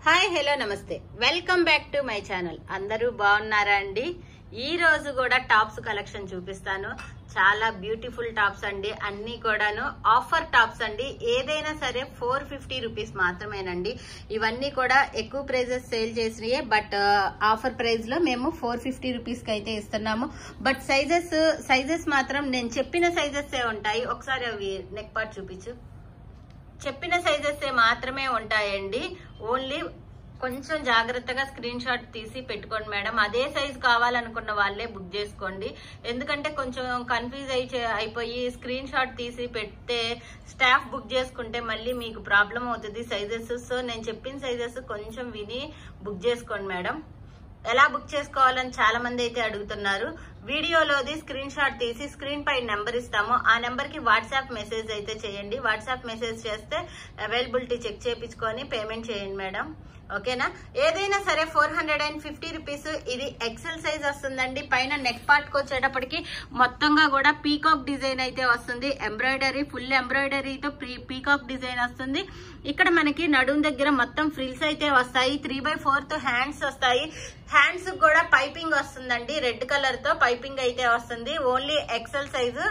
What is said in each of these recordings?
hi hello నమస్తే welcome back to my channel అందరూ బాగున్నారా అండి ఈ రోజు కూడా టాప్స్ కలెక్షన్ చూపిస్తాను చాలా బ్యూటిఫుల్ టాప్స్ అండి అన్ని కూడాను ఆఫర్ టాప్స్ అండి ఏదైనా సరే ఫోర్ ఫిఫ్టీ రూపీస్ మాత్రమేనండి ఇవన్నీ కూడా ఎక్కువ ప్రైజెస్ సేల్ చేసినాయే బట్ ఆఫర్ ప్రైస్ లో మేము ఫోర్ ఫిఫ్టీ రూపీస్ కి అయితే ఇస్తున్నాము బట్ సైజెస్ సైజెస్ మాత్రం నేను చెప్పిన సైజెస్ ఉంటాయి ఒకసారి అవి నెక్ పార్ట్ చూపించు చెప్పిన సైజెస్ మాత్రమే ఉంటాయండి ఓన్లీ కొంచెం జాగ్రత్తగా స్క్రీన్ షాట్ తీసి పెట్టుకోండి మేడం అదే సైజ్ కావాలనుకున్న వాళ్ళే బుక్ చేసుకోండి ఎందుకంటే కొంచెం కన్ఫ్యూజ్ అయి అయిపోయి స్క్రీన్ షాట్ తీసి పెడితే స్టాఫ్ బుక్ చేసుకుంటే మళ్ళీ మీకు ప్రాబ్లం అవుతుంది సైజెస్ సో నేను చెప్పిన సైజెస్ కొంచెం విని బుక్ చేసుకోండి మేడం ఎలా బుక్ చేసుకోవాలని చాలా మంది అయితే అడుగుతున్నారు వీడియోలోది స్క్రీన్ షాట్ తీసి స్క్రీన్ పై నెంబర్ ఇస్తాము ఆ నెంబర్ కి వాట్సాప్ మెసేజ్ అయితే చేయండి వాట్సాప్ మెసేజ్ చేస్తే అవైలబిలిటీ చెక్ చేయించుకొని పేమెంట్ చేయండి మేడం ఓకేనా ఏదైనా సరే four hundred and fifty rupees ఇది ఎక్సెల్ సైజ్ వస్తుందండి పైన నెక్ పార్ట్ కి వచ్చేటప్పటికి మొత్తంగా కూడా పీకాక్ డిజైన్ అయితే వస్తుంది ఎంబ్రాయిడరీ ఫుల్ ఎంబ్రాయిడరీతో పీకాక్ డిజైన్ వస్తుంది ఇక్కడ మనకి నడుం దగ్గర మొత్తం ఫ్రిల్స్ అయితే వస్తాయి త్రీ బై ఫోర్త్ హ్యాండ్స్ వస్తాయి హ్యాండ్స్ కూడా పైపింగ్ వస్తుందండి రెడ్ కలర్ తో పైపింగ్ అయితే వస్తుంది ఓన్లీ ఎక్సెల్ సైజు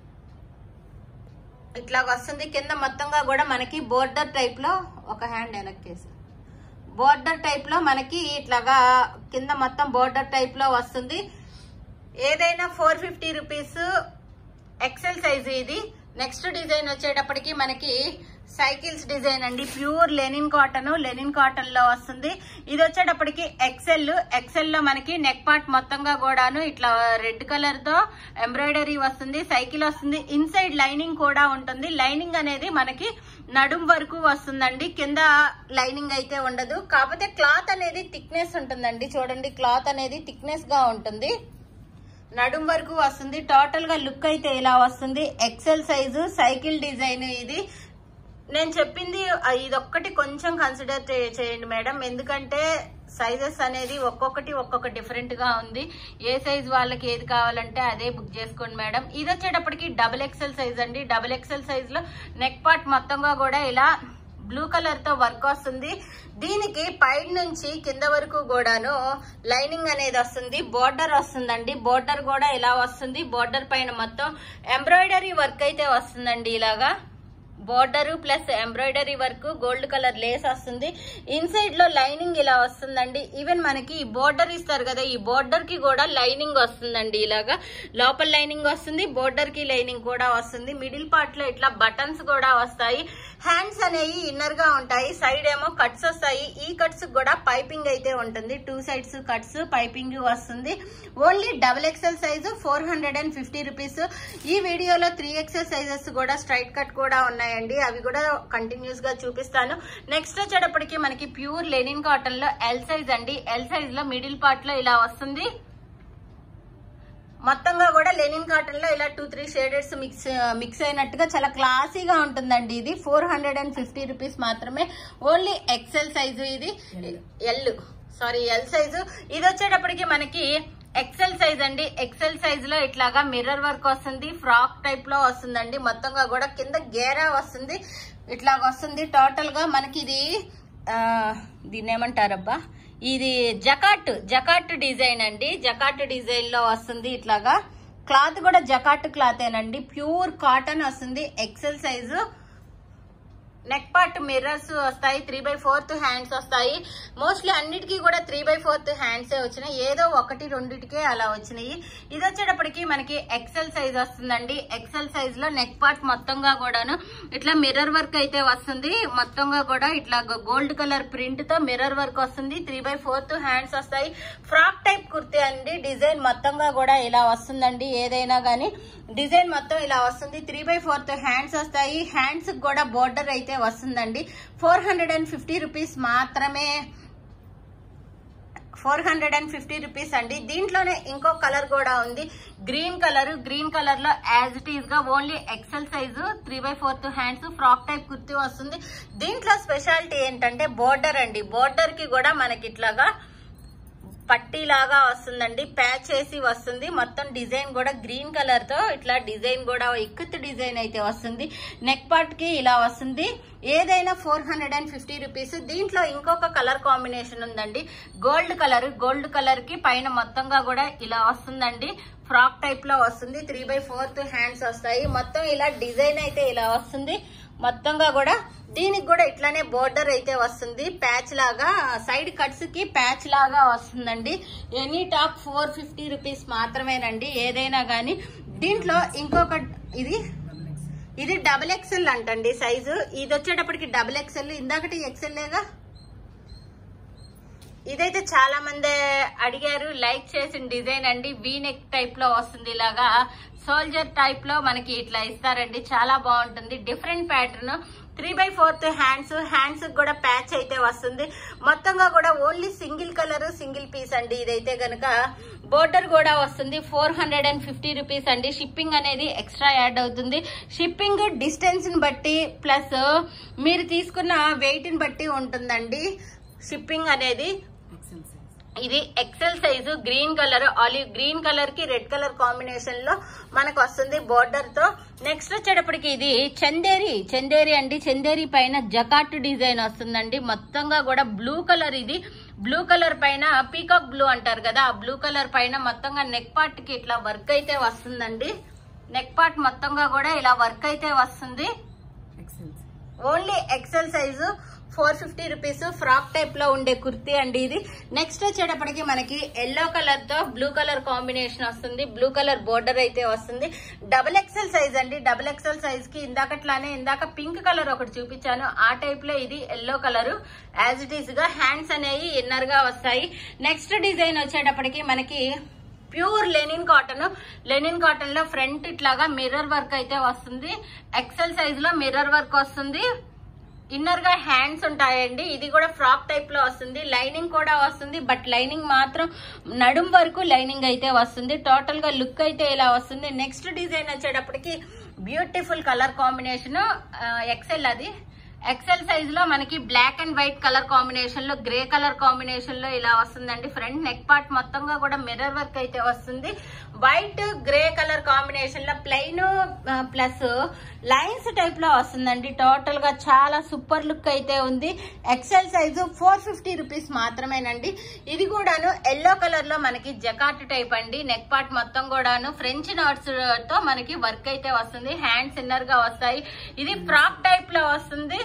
ఇట్లా వస్తుంది కింద మొత్తంగా కూడా మనకి బోర్డర్ టైప్ లో ఒక హ్యాండ్ వెనక్కేసి బోర్డర్ టైప్ లో మనకి ఇట్లాగా కింద మొత్తం బోర్డర్ టైప్ లో వస్తుంది ఏదైనా four fifty rupees XL size ఇది నెక్స్ట్ డిజైన్ వచ్చేటప్పటికి మనకి సైకిల్స్ డిజైన్ అండి pure linen cotton linen cotton లో వస్తుంది ఇది వచ్చేటప్పటికి ఎక్సెల్ ఎక్సెల్ లో మనకి నెక్ పార్ట్ మొత్తంగా కూడాను ఇట్లా రెడ్ కలర్ తో ఎంబ్రాయిడరీ వస్తుంది సైకిల్ వస్తుంది ఇన్సైడ్ లైనింగ్ కూడా ఉంటుంది లైనింగ్ అనేది మనకి నడుం వరకు వస్తుందండి కింద లైనింగ్ అయితే ఉండదు కాకపోతే క్లాత్ అనేది థిక్నెస్ ఉంటుందండి చూడండి క్లాత్ అనేది థిక్నెస్ గా ఉంటుంది నడుం వరకు వస్తుంది టోటల్ గా లుక్ అయితే ఇలా వస్తుంది ఎక్సెల్ సైజు సైకిల్ డిజైన్ ఇది నేను చెప్పింది ఇదొక్కటి కొంచెం కన్సిడర్ చేయండి మేడం ఎందుకంటే సైజెస్ అనేది ఒక్కొక్కటి ఒక్కొక్క డిఫరెంట్ గా ఉంది ఏ సైజ్ వాళ్ళకి ఏది కావాలంటే అదే బుక్ చేసుకోండి మేడం ఇది వచ్చేటప్పటికి డబుల్ ఎక్సెల్ సైజ్ అండి డబుల్ ఎక్సెల్ సైజ్ లో నెక్ పార్ట్ మొత్తంగా కూడా ఇలా బ్లూ కలర్ తో వర్క్ వస్తుంది దీనికి పైన నుంచి కింద వరకు కూడాను లైనింగ్ అనేది వస్తుంది బోర్డర్ వస్తుందండి బోర్డర్ కూడా ఇలా వస్తుంది బోర్డర్ పైన మొత్తం ఎంబ్రాయిడరీ వర్క్ అయితే వస్తుందండి ఇలాగా border plus embroidery work gold colour lace వస్తుంది ఇన్సైడ్ లో లైనింగ్ ఇలా వస్తుందండి ఈవెన్ మనకి ఈ బోర్డర్ ఇస్తారు కదా ఈ బోర్డర్ కి కూడా లైనింగ్ వస్తుందండి ఇలాగా లోపల లైనింగ్ వస్తుంది బోర్డర్ కి లైనింగ్ కూడా వస్తుంది మిడిల్ పార్ట్ లో ఇట్లా బటన్స్ కూడా వస్తాయి హ్యాండ్స్ అనేవి ఇన్నర్ గా ఉంటాయి సైడ్ ఏమో కట్స్ వస్తాయి ఈ కట్స్ కూడా పైపింగ్ అయితే ఉంటుంది టూ సైడ్స్ కట్స్ పైపింగ్ వస్తుంది only double XL size four hundred and fifty rupees ఈ వీడియోలో త్రీ ఎక్సెల్ సైజెస్ కూడా స్ట్రైట్ కట్ కూడా ఉన్నాయండి అవి కూడా కంటిన్యూస్ గా చూపిస్తాను నెక్స్ట్ వచ్చేటప్పటికి మనకి ప్యూర్ లెనిన్ కాటన్ లో ఎల్ సైజ్ అండి ఎల్ సైజ్ లో మిడిల్ పార్ట్ లో ఇలా వస్తుంది మొత్తంగా కూడా లెనిన్ కాటన్ లో ఇలా two three shades mix mix అయినట్టుగా చాలా క్లాసీగా ఉంటుందండి ఇది four hundred and fifty rupees మాత్రమే ఓన్లీ ఎక్సెల్ సైజు ఇది ఎల్ సారీ ఎల్ సైజు ఇది వచ్చేటప్పటికి మనకి ఎక్సెల్ సైజ్ అండి ఎక్సెల్ సైజ్ లో ఇట్లాగా మిర్రర్ వర్క్ వస్తుంది ఫ్రాక్ టైప్ లో వస్తుందండి మొత్తంగా కూడా కింద గేరా వస్తుంది ఇట్లాగ వస్తుంది టోటల్ గా మనకి ఇది దీన్ని ఏమంటారబ్బా ఇది జకాట్ జకాట్ డిజైన్ అండి జకాట్ డిజైన్ లో వస్తుంది ఇట్లాగా క్లాత్ కూడా జకాట్ క్లాతేనండి ప్యూర్ కాటన్ వస్తుంది XL size neck part mirrors వస్తాయి త్రీ బై ఫోర్త్ హ్యాండ్స్ వస్తాయి మోస్ట్లీ అన్నిటికీ కూడా త్రీ బై ఫోర్త్ హ్యాండ్సే వచ్చినాయి ఏదో ఒకటి రెండిటికే అలా వచ్చినాయి ఇది వచ్చేటప్పటికి మనకి ఎక్సెల్ సైజ్ వస్తుందండి ఎక్సెల్ సైజ్ లో నెక్ పార్ట్ మొత్తంగా కూడాను ఇట్లా మిర్రర్ వర్క్ అయితే వస్తుంది మొత్తంగా కూడా ఇట్లా గోల్డ్ కలర్ ప్రింట్ తో మిర్రర్ వర్క్ వస్తుంది త్రీ బై ఫోర్త్ హ్యాండ్స్ వస్తాయి ఫ్రాక్ టైప్ కుర్తీ అండి డిజైన్ మొత్తంగా కూడా ఇలా వస్తుందండి ఏదైనా గానీ డిజైన్ మొత్తం ఇలా వస్తుంది త్రీ బై ఫోర్త్ హ్యాండ్స్ వస్తాయి హ్యాండ్స్ కూడా బోర్డర్ అయితే వస్తుందండి four hundred and fifty rupees మాత్రమే four hundred and fifty rupees అండి దీంట్లోనే ఇంకో కలర్ కూడా ఉంది గ్రీన్ కలర్ గ్రీన్ కలర్ లో యాజ్ ఇట్ ఈస్ గా only XL size three by fourth hands frock type kurti వస్తుంది దీంట్లో స్పెషాలిటీ ఏంటంటే బోర్డర్ అండి బోర్డర్ కి కూడా మనకి ఇట్లాగా పట్టీ లాగా వస్తుందండి ప్యాచ్ చేసి వస్తుంది మొత్తం డిజైన్ కూడా గ్రీన్ కలర్ తో ఇట్లా డిజైన్ కూడా ఇక్కత్ డిజైన్ అయితే వస్తుంది నెక్ పార్ట్ కి ఇలా వస్తుంది ఏదైనా four hundred and fifty rupees దీంట్లో ఇంకొక కలర్ కాంబినేషన్ ఉందండి గోల్డ్ కలర్ గోల్డ్ కలర్ కి పైన మొత్తంగా కూడా ఇలా వస్తుందండి ఫ్రాక్ టైప్ లో వస్తుంది త్రీ బై ఫోర్త్ హ్యాండ్స్ వస్తాయి మొత్తం ఇలా డిజైన్ అయితే ఇలా వస్తుంది మొత్తంగా కూడా దీనికి కూడా ఇట్లానే బోర్డర్ అయితే వస్తుంది ప్యాచ్ లాగా సైడ్ కట్స్ కి ప్యాచ్ లాగా వస్తుందండి any top four fifty rupees మాత్రమేనండి ఏదైనా గానీ దీంట్లో ఇంకొక ఇది ఇది డబుల్ ఎక్సెల్ అంటండి సైజు ఇది వచ్చేటప్పటికి డబుల్ ఎక్సెల్ ఇందాకటి ఎక్సెల్లేగా ఇదైతే చాలా మంది అడిగారు లైక్ చేసిన డిజైన్ అండి వీ నెక్ టైప్ లో వస్తుంది ఇలాగా సోల్జర్ టైప్ లో మనకి ఇట్లా ఇస్తారండి చాలా బాగుంటుంది different pattern three by fourth hands hands కూడా ప్యాచ్ అయితే వస్తుంది మొత్తంగా కూడా only single colour single piece అండి ఇదైతే గనక బోర్డర్ కూడా వస్తుంది four hundred and fifty rupees అండి షిప్పింగ్ అనేది ఎక్స్ట్రా యాడ్ అవుతుంది షిప్పింగ్ డిస్టెన్స్ ని బట్టి ప్లస్ మీరు తీసుకున్న వెయిట్ ని బట్టి ఉంటుందండి షిప్పింగ్ అనేది ఇది XL size green colour olive green colour కి రెడ్ కలర్ కాంబినేషన్ లో మనకు వస్తుంది బోర్డర్ తో నెక్స్ట్ వచ్చేటప్పటికి ఇది చందేరి చందేరి అండి చందేరి పైన జకాట్ డిజైన్ వస్తుందండి మొత్తంగా కూడా బ్లూ కలర్ ఇది బ్లూ కలర్ పైన పీకాక్ బ్లూ అంటారు కదా ఆ బ్లూ కలర్ పైన మొత్తంగా నెక్ పార్ట్ కి ఇట్లా వర్క్ అయితే వస్తుందండి నెక్ పార్ట్ మొత్తంగా కూడా ఇలా వర్క్ అయితే వస్తుంది only XL size four fifty rupees frock type లో ఉండే కుర్తీ అండి ఇది నెక్స్ట్ వచ్చేటప్పటికి మనకి ఎల్లో కలర్ తో బ్లూ కలర్ కాంబినేషన్ వస్తుంది బ్లూ కలర్ బోర్డర్ అయితే వస్తుంది డబుల్ ఎక్సెల్ సైజ్ అండి డబుల్ ఎక్సెల్ సైజ్ కి ఇందాకట్లానే ఇందాక పింక్ కలర్ ఒకటి చూపించాను ఆ టైప్ లో ఇది yellow colour as it is గా హ్యాండ్స్ అనేవి ఇన్నర్ గా వస్తాయి నెక్స్ట్ డిజైన్ వచ్చేటప్పటికి మనకి pure linen cotton linen cotton లో ఫ్రంట్ ఇట్లాగా మిర్రర్ వర్క్ అయితే వస్తుంది ఎక్సెల్ సైజ్ లో మిర్రర్ వర్క్ వస్తుంది ఇన్నర్ గా హ్యాండ్స్ ఉంటాయండి ఇది కూడా ఫ్రాక్ టైప్ లో వస్తుంది లైనింగ్ కూడా వస్తుంది బట్ లైనింగ్ మాత్రం నడుం వరకు లైనింగ్ అయితే వస్తుంది టోటల్ గా లుక్ అయితే ఇలా వస్తుంది నెక్స్ట్ డిజైన్ వచ్చేటప్పటికి బ్యూటిఫుల్ కలర్ కాంబినేషన్ ఎక్సెల్ అది ఎక్సెల్ సైజ్ లో మనకి black and white colour combination లో గ్రే కలర్ కాంబినేషన్ లో ఇలా వస్తుందండి ఫ్రంట్ నెక్ పార్ట్ మొత్తంగా కూడా మిర్రర్ వర్క్ అయితే వస్తుంది వైట్ గ్రే కలర్ కాంబినేషన్ లో ప్లెయిన్ ప్లస్ లైన్స్ టైప్ లో వస్తుందండి టోటల్ గా చాలా సూపర్ లుక్ అయితే ఉంది XL size four fifty rupees మాత్రమేనండి ఇది కూడాను ఎల్లో కలర్ లో మనకి జకాట్ టైప్ అండి నెక్ పార్ట్ మొత్తం కూడాను ఫ్రెంచ్ నాట్స్ తో మనకి వర్క్ అయితే వస్తుంది హ్యాండ్స్ ఇన్నర్ గా వస్తాయి ఇది ఫ్రాక్ టైప్ లో వస్తుంది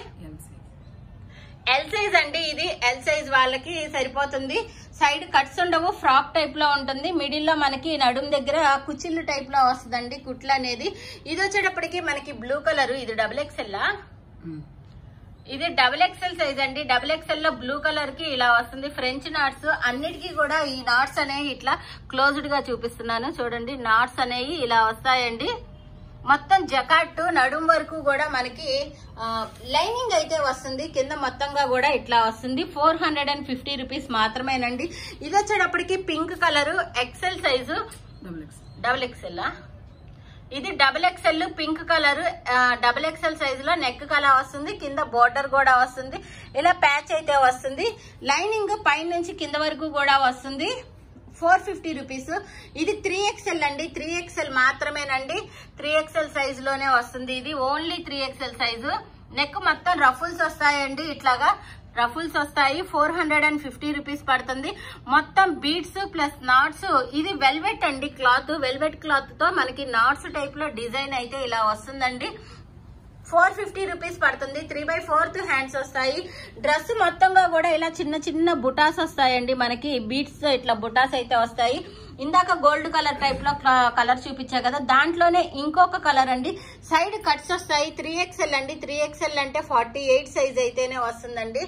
ఎల్ సైజ్ అండి ఇది ఎల్ సైజ్ వాళ్ళకి సరిపోతుంది సైడ్ కట్స్ ఉండవు ఫ్రాక్ టైప్ లో ఉంటుంది మిడిల్ లో మనకి నడుం దగ్గర కుచ్చిళ్ళు టైప్ లో వస్తుందండి కుట్లు అనేది ఇది వచ్చేటప్పటికి మనకి బ్లూ కలర్ ఇది డబుల్ ఎక్స్ఎల్ ఇది డబుల్ ఎక్స్ఎల్ సైజ్ అండి డబుల్ ఎక్స్ఎల్ లో బ్లూ కలర్ కి ఇలా వస్తుంది ఫ్రెంచ్ నాట్స్ అన్నిటికీ కూడా ఈ నాట్స్ అనేవి ఇట్లా క్లోజ్డ్ గా చూపిస్తున్నాను చూడండి నాట్స్ అనేవి ఇలా వస్తాయండి మొత్తం జకాట్ నడుం వరకు కూడా మనకి ఆ, లైనింగ్ అయితే వస్తుంది కింద మొత్తంగా కూడా ఇట్లా వస్తుంది four hundred and fifty rupees మాత్రమేనండి ఇది వచ్చేటప్పటికి pink colour XL size double XL ఇది double XL pink colour double XL size లో నెక్ కలర్ వస్తుంది కింద బోర్డర్ కూడా వస్తుంది ఇలా ప్యాచ్ అయితే వస్తుంది లైనింగ్ పైన నుంచి కింద వరకు కూడా వస్తుంది ఫోర్ ఫిఫ్టీ రూపీస్ ఇది త్రీ ఎక్స్ఎల్ అండి త్రీ ఎక్స్ఎల్ మాత్రమేనండి త్రీ ఎక్స్ఎల్ సైజ్ లోనే వస్తుంది ఇది only three XL size neck మొత్తం రఫుల్స్ వస్తాయండి ఇట్లాగా రఫుల్స్ వస్తాయి four hundred and fifty rupees పడుతుంది మొత్తం బీడ్స్ ప్లస్ నాట్స్ ఇది వెల్వెట్ అండి క్లాత్ వెల్వెట్ క్లాత్ తో మనకి నాట్స్ టైప్ లో డిజైన్ అయితే ఇలా వస్తుందండి ఫోర్ ఫిఫ్టీ రూపీస్ పడుతుంది త్రీ బై ఫోర్త్ హ్యాండ్స్ వస్తాయి డ్రెస్ మొత్తంగా కూడా ఇలా చిన్న చిన్న బుటాస్ వస్తాయండి మనకి బీట్స్ ఇట్లా బుటాస్ అయితే వస్తాయి ఇందాక గోల్డ్ కలర్ టైప్ లో కలర్ చూపించా కదా దాంట్లోనే ఇంకొక కలర్ అండి సైడ్ కట్స్ వస్తాయి త్రీ ఎక్స్ఎల్ అండి త్రీ ఎక్స్ఎల్ అంటే ఫార్టీ ఎయిట్ సైజ్ అయితేనే వస్తుందండి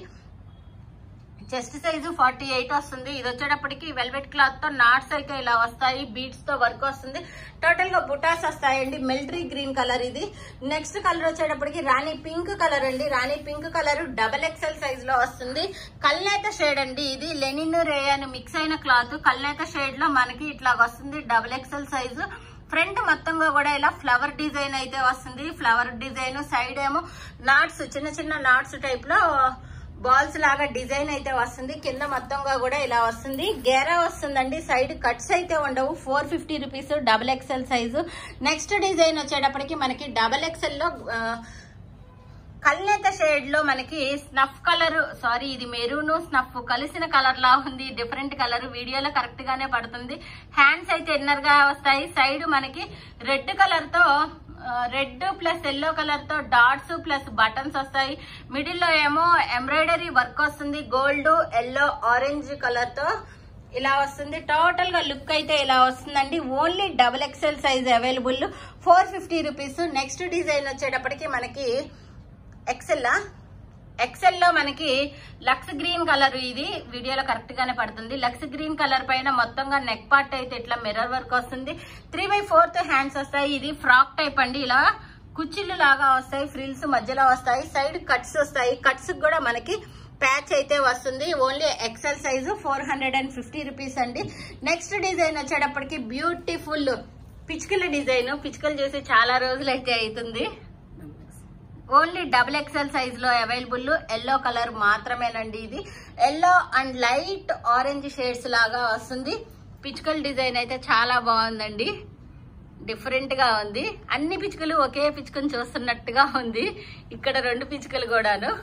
చెస్ట్ సైజు ఫార్టీ ఎయిట్ వస్తుంది ఇది వచ్చేటప్పటికి వెల్వెట్ క్లాత్ తో నాట్స్ అయితే ఇలా వస్తాయి బీడ్స్ తో వర్క్ వస్తుంది టోటల్ గా బుటాస్ వస్తాయండి మిలిటరీ గ్రీన్ కలర్ ఇది నెక్స్ట్ కలర్ వచ్చేటప్పటికి రాణి పింక్ కలర్ అండి rani pink colour double XL size లో వస్తుంది కల్నేత షేడ్ అండి ఇది లెనిన్ రేయన్ మిక్స్ అయిన క్లాత్ కల్నేత షేడ్ లో మనకి ఇట్లా వస్తుంది డబల్ ఎక్స్ఎల్ సైజు ఫ్రంట్ మొత్తంగా కూడా ఇలా ఫ్లవర్ డిజైన్ అయితే వస్తుంది ఫ్లవర్ డిజైన్ సైడ్ ఏమో నాట్స్ చిన్న చిన్న నాట్స్ టైప్ లో బాల్స్ లాగా డిజైన్ అయితే వస్తుంది కింద మొత్తంగా కూడా ఇలా వస్తుంది గేరా వస్తుందండి సైడ్ కట్స్ అయితే ఉండవు four fifty rupees double XL size next design వచ్చేటప్పటికి మనకి డబుల్ ఎక్స్ఎల్ లో ఆ, కల్నేత షేడ్ లో మనకి స్నఫ్ కలర్ సారీ ఇది మెరూన్ స్నఫ్ కలిసిన కలర్ లా ఉంది డిఫరెంట్ కలర్ వీడియోలో కరెక్ట్ గానే పడుతుంది హ్యాండ్స్ అయితే ఇన్నర్ గా వస్తాయి సైడ్ మనకి రెడ్ కలర్ తో రెడ్ ప్లస్ ఎల్లో కలర్ తో డాట్స్ ప్లస్ బటన్స్ వస్తాయి మిడిల్ లో ఏమో ఎంబ్రాయిడరీ వర్క్ వస్తుంది గోల్డ్ ఎల్లో ఆరెంజ్ కలర్ తో ఇలా వస్తుంది టోటల్ గా లుక్ అయితే ఇలా వస్తుందండి only double XL size available four fifty rupees next design వచ్చేటప్పటికి మనకి ఎక్సెల్ ఎక్సెల్ లో మనకి లక్స్ గ్రీన్ కలర్ ఇది వీడియోలో కరెక్ట్ గానే పడుతుంది లక్స్ గ్రీన్ కలర్ పైన మొత్తంగా నెక్ పార్ట్ అయితే ఇట్లా మిర్రర్ వర్క్ వస్తుంది త్రీ బై ఫోర్త్ హ్యాండ్స్ వస్తాయి ఇది ఫ్రాక్ టైప్ అండి ఇలా కుచ్చిళ్ళు లాగా వస్తాయి ఫ్రిల్స్ మధ్యలో వస్తాయి సైడ్ కట్స్ వస్తాయి కట్స్ కూడా మనకి ప్యాచ్ అయితే వస్తుంది only XL size four hundred and fifty rupees అండి నెక్స్ట్ డిజైన్ వచ్చేటప్పటికి బ్యూటిఫుల్ పిచ్కల డిజైన్ పిచ్కలు చేసి చాలా రోజులు అయితే అవుతుంది ఓన్లీ డబుల్ ఎక్స్ఎల్ సైజ్ లో అవైలబుల్ ఎల్లో కలర్ మాత్రమేనండి ఇది yellow and light orange shades లాగా వస్తుంది పిచ్కల్ డిజైన్ అయితే చాలా బాగుందండి డిఫరెంట్ గా ఉంది అన్ని పిచ్చుకలు ఒకే పిచ్చుకను చూస్తున్నట్టుగా ఉంది ఇక్కడ రెండు పిచ్చుకలు కూడాను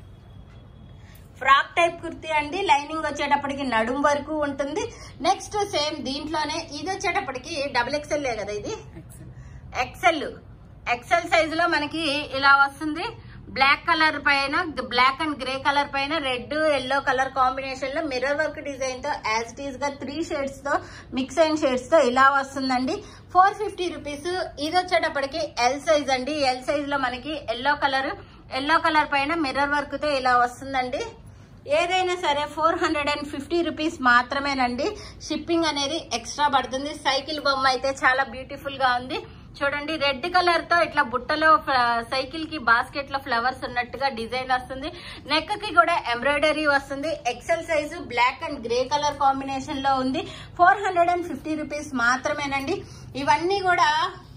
ఫ్రాక్ టైప్ కుర్తీ అండి లైనింగ్ వచ్చేటప్పటికి నడుం వరకు ఉంటుంది నెక్స్ట్ సేమ్ దీంట్లోనే ఇది వచ్చేటప్పటికి డబుల్ ఎక్స్ఎల్ కదా ఇది ఎక్సెల్ ఎక్సెల్ సైజ్ లో మనకి ఇలా వస్తుంది బ్లాక్ కలర్ పైన బ్లాక్ అండ్ గ్రే కలర్ పైన రెడ్ ఎల్లో కలర్ కాంబినేషన్ లో మిర్రర్ వర్క్ డిజైన్ తో యాజ్ ఇట్ ఈస్ గా త్రీ షేడ్స్ తో మిక్స్ అండ్ షేడ్స్ తో ఇలా వస్తుందండి ఫోర్ ఫిఫ్టీ రూపీస్ ఇది వచ్చేటప్పటికి ఎల్ సైజ్ అండి ఎల్ సైజ్ లో మనకి ఎల్లో కలర్ ఎల్లో కలర్ పైన మిర్రర్ వర్క్ తో ఇలా వస్తుందండి ఏదైనా సరే four hundred and fifty rupees మాత్రమేనండి షిప్పింగ్ అనేది ఎక్స్ట్రా పడుతుంది సైకిల్ బొమ్మ అయితే చాలా బ్యూటిఫుల్ గా ఉంది చూడండి రెడ్ కలర్ తో ఇట్లా బుట్టలో సైకిల్ కి బాస్కెట్ లో ఫ్లవర్స్ ఉన్నట్టుగా డిజైన్ వస్తుంది నెక్ కి కూడా ఎంబ్రాయిడరీ వస్తుంది XL size black and grey colour combination లో ఉంది four hundred and fifty rupees మాత్రమేనండి ఇవన్నీ కూడా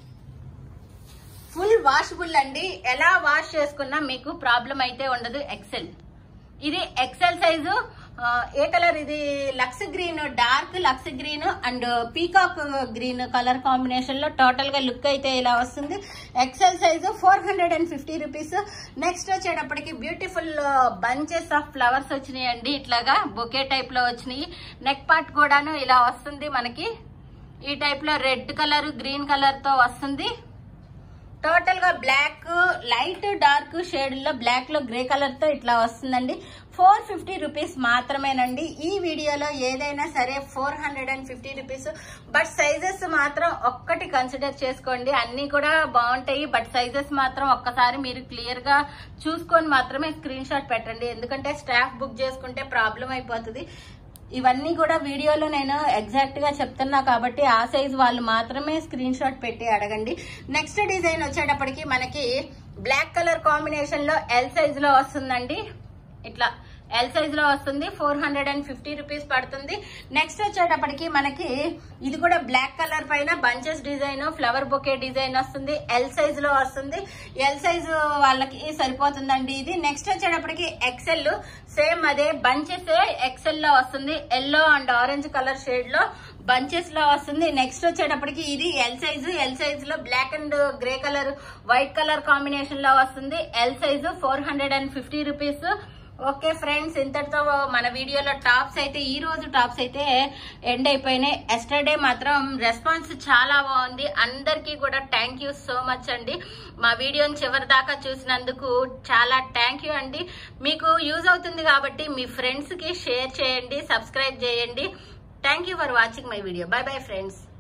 ఫుల్ వాషబుల్ అండి ఎలా వాష్ చేసుకున్నా మీకు ప్రాబ్లం అయితే ఉండదు ఎక్సెల్ ఇది ఎక్సెల్ సైజు ఆ, ఏ కలర్ ఇది లక్స్ గ్రీన్ డార్క్ లక్స్ green and peacock green colour combination లో టోటల్ గా లుక్ అయితే ఇలా వస్తుంది XL size four hundred and fifty rupees next వచ్చేటప్పటికి బ్యూటిఫుల్ బంచెస్ ఆఫ్ ఫ్లవర్స్ వచ్చినాయి అండి ఇట్లాగా బొకే టైప్ లో వచ్చినాయి నెక్ పార్ట్ కూడాను ఇలా వస్తుంది మనకి ఈ టైప్ లో రెడ్ కలర్ గ్రీన్ కలర్ తో వస్తుంది టోటల్ గా బ్లాక్ లైట్ డార్క్ షేడ్ లో బ్లాక్ లో గ్రే కలర్ తో ఇట్లా వస్తుందండి ఫోర్ ఫిఫ్టీ రూపీస్ మాత్రమేనండి ఈ వీడియోలో ఏదైనా సరే four hundred and fifty rupees but sizes మాత్రం ఒక్కటి కన్సిడర్ చేసుకోండి అన్ని కూడా బాగుంటాయి బట్ సైజెస్ మాత్రం ఒక్కసారి మీరు క్లియర్ గా చూసుకొని మాత్రమే స్క్రీన్ షాట్ పెట్టండి ఎందుకంటే స్టాఫ్ బుక్ చేసుకుంటే ప్రాబ్లం అయిపోతుంది ఇవన్నీ కూడా వీడియోలో నేను ఎగ్జాక్ట్ గా చెప్తున్నా కాబట్టి ఆ సైజ్ వాళ్ళు మాత్రమే స్క్రీన్ షాట్ పెట్టి అడగండి నెక్స్ట్ డిజైన్ వచ్చేటప్పటికి మనకి బ్లాక్ కలర్ కాంబినేషన్ లో ఎల్ సైజ్ లో వస్తుందండి ఇట్లా ఎల్ సైజ్ లో వస్తుంది four hundred and fifty rupees పడుతుంది నెక్స్ట్ వచ్చేటప్పటికి మనకి ఇది కూడా బ్లాక్ కలర్ పైన bunches design flower bouquet design వస్తుంది ఎల్ సైజ్ లో వస్తుంది ఎల్ సైజ్ వాళ్ళకి సరిపోతుందండి ఇది నెక్స్ట్ వచ్చేటప్పటికి ఎక్సెల్ సేమ్ అదే బంచెస్ ఎక్సెల్ లో వస్తుంది yellow and orange colour shade లో బంచెస్ లో వస్తుంది నెక్స్ట్ వచ్చేటప్పటికి ఇది ఎల్ సైజు ఎల్ సైజ్ లో black and grey colour white colour combination లో వస్తుంది L size four hundred and fifty rupees okay friends ఇంతటితో మన వీడియోలో టాప్స్ అయితే ఈ రోజు టాప్స్ అయితే ఎండ్ అయిపోయినాయి ఎస్టర్డే మాత్రం రెస్పాన్స్ చాలా బాగుంది అందరికీ కూడా థ్యాంక్ యూ సో మచ్ అండి మా వీడియోని చివరి దాకా చూసినందుకు చాలా థ్యాంక్ యూ అండి మీకు యూజ్ అవుతుంది కాబట్టి మీ ఫ్రెండ్స్ కి షేర్ చేయండి సబ్స్క్రైబ్ చేయండి thank you for watching my video bye bye friends